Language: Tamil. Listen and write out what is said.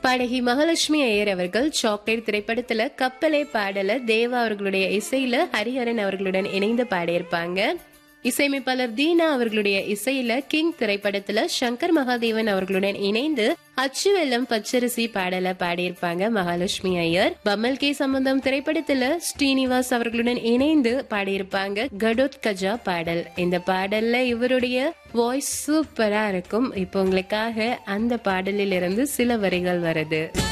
பாடகி மகாலட்சுமி ஐயர் அவர்கள் சாக்லேட் திரைப்படத்துல கப்பலே பாடல தேவா அவர்களுடைய இசையில ஹரிஹரன் அவர்களுடன் இணைந்து பாடியிருப்பாங்க இசையமைப்பாளர் தீனா அவர்களுடைய இசையில கிங் திரைப்படத்துல சங்கர் மகாதேவன் அவர்களுடன் இணைந்து அச்சு வெள்ளம் பச்சரிசி பாடல பாடியிருப்பாங்க மகாலட்சுமி ஐயர் பம்மல் கே சம்பந்தம் திரைப்படத்துல ஸ்ரீனிவாஸ் அவர்களுடன் இணைந்து பாடியிருப்பாங்க கடோத் கஜா பாடல் இந்த பாடல்ல இவருடைய வாய்ஸ் சூப்பரா இருக்கும் இப்போ உங்களுக்காக அந்த பாடலில் இருந்து சில வரிகள் வருது